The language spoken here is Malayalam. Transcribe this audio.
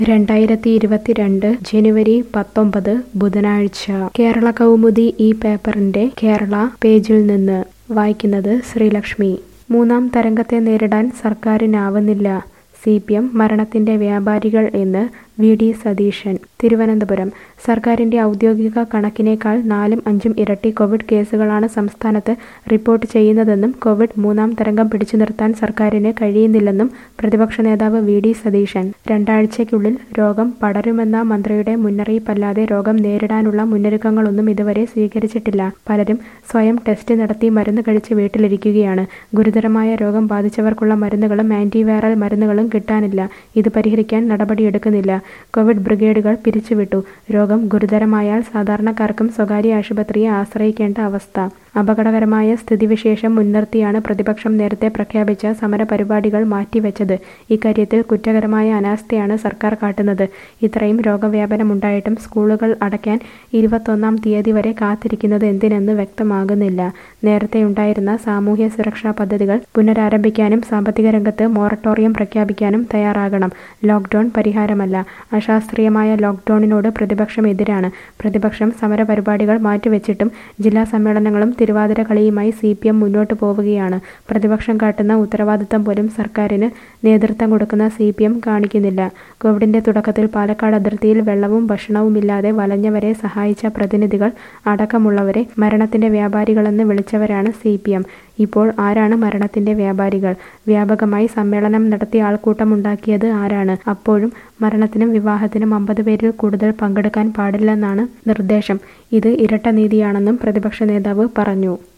രണ്ടായിരത്തി ഇരുപത്തിരണ്ട് ജനുവരി പത്തൊമ്പത് ബുധനാഴ്ച കേരള കൗമുദി ഈ പേപ്പറിന്റെ കേരള പേജിൽ നിന്ന് വായിക്കുന്നത് ശ്രീലക്ഷ്മി മൂന്നാം തരംഗത്തെ നേരിടാൻ സർക്കാരിനാവുന്നില്ല സി പി എം മരണത്തിന്റെ വ്യാപാരികൾ എന്ന് വി ഡി സതീശൻ തിരുവനന്തപുരം സർക്കാരിന്റെ ഔദ്യോഗിക കണക്കിനേക്കാൾ നാലും അഞ്ചും ഇരട്ടി കോവിഡ് കേസുകളാണ് സംസ്ഥാനത്ത് റിപ്പോർട്ട് ചെയ്യുന്നതെന്നും കോവിഡ് മൂന്നാം തരംഗം പിടിച്ചു നിർത്താൻ സർക്കാരിന് കഴിയുന്നില്ലെന്നും പ്രതിപക്ഷ നേതാവ് വി ഡി സതീശൻ രണ്ടാഴ്ചയ്ക്കുള്ളിൽ രോഗം പടരുമെന്ന മന്ത്രിയുടെ മുന്നറിയിപ്പല്ലാതെ രോഗം നേരിടാനുള്ള മുന്നൊരുക്കങ്ങളൊന്നും ഇതുവരെ സ്വീകരിച്ചിട്ടില്ല പലരും സ്വയം ടെസ്റ്റ് നടത്തി മരുന്ന് കഴിച്ച് വീട്ടിലിരിക്കുകയാണ് ഗുരുതരമായ രോഗം ബാധിച്ചവർക്കുള്ള മരുന്നുകളും ആന്റിവൈറൽ മരുന്നുകളും കിട്ടാനില്ല ഇത് പരിഹരിക്കാൻ നടപടിയെടുക്കുന്നില്ല കോവിഡ് ബ്രിഗേഡുകൾ പിരിച്ചുവിട്ടു രോഗം ഗുരുതരമായാൽ സാധാരണക്കാർക്കും സ്വകാര്യ ആശുപത്രിയെ ആശ്രയിക്കേണ്ട അവസ്ഥ അപകടകരമായ സ്ഥിതിവിശേഷം മുൻനിർത്തിയാണ് പ്രതിപക്ഷം നേരത്തെ പ്രഖ്യാപിച്ച സമരപരിപാടികൾ മാറ്റിവെച്ചത് ഇക്കാര്യത്തിൽ കുറ്റകരമായ അനാസ്ഥയാണ് സർക്കാർ കാട്ടുന്നത് ഇത്രയും രോഗവ്യാപനമുണ്ടായിട്ടും സ്കൂളുകൾ അടയ്ക്കാൻ ഇരുപത്തൊന്നാം തീയതി വരെ കാത്തിരിക്കുന്നത് എന്തിനെന്ന് വ്യക്തമാകുന്നില്ല നേരത്തെയുണ്ടായിരുന്ന സാമൂഹ്യ സുരക്ഷാ പദ്ധതികൾ പുനരാരംഭിക്കാനും സാമ്പത്തിക രംഗത്ത് മൊറട്ടോറിയം പ്രഖ്യാപിക്കാനും തയ്യാറാകണം ലോക്ക്ഡൌൺ പരിഹാരമല്ല അശാസ്ത്രീയമായ ലോക്ക്ഡൌണിനോട് പ്രതിപക്ഷം എതിരാണ് പ്രതിപക്ഷം സമരപരിപാടികൾ മാറ്റിവെച്ചിട്ടും ജില്ലാ സമ്മേളനങ്ങളും തിരുവാതിര കളിയുമായി സി പി എം മുന്നോട്ട് പോവുകയാണ് പ്രതിപക്ഷം കാട്ടുന്ന ഉത്തരവാദിത്തം പോലും സർക്കാരിന് നേതൃത്വം കൊടുക്കുന്ന സി പി എം കാണിക്കുന്നില്ല കോവിഡിന്റെ തുടക്കത്തിൽ പാലക്കാട് അതിർത്തിയിൽ വെള്ളവും ഭക്ഷണവുമില്ലാതെ വലഞ്ഞവരെ സഹായിച്ച പ്രതിനിധികൾ അടക്കമുള്ളവരെ മരണത്തിന്റെ വ്യാപാരികളെന്ന് വിളിച്ചവരാണ് സി പി എം ഇപ്പോൾ ആരാണ് മരണത്തിന്റെ വ്യാപാരികൾ വ്യാപകമായി സമ്മേളനം നടത്തി ആൾക്കൂട്ടമുണ്ടാക്കിയത് ആരാണ് അപ്പോഴും മരണത്തിനും വിവാഹത്തിനും അമ്പത് പേരിൽ കൂടുതൽ പങ്കെടുക്കാൻ പാടില്ലെന്നാണ് നിർദ്ദേശം ഇത് ഇരട്ട നീതിയാണെന്നും പ്രതിപക്ഷ നേതാവ് പറഞ്ഞു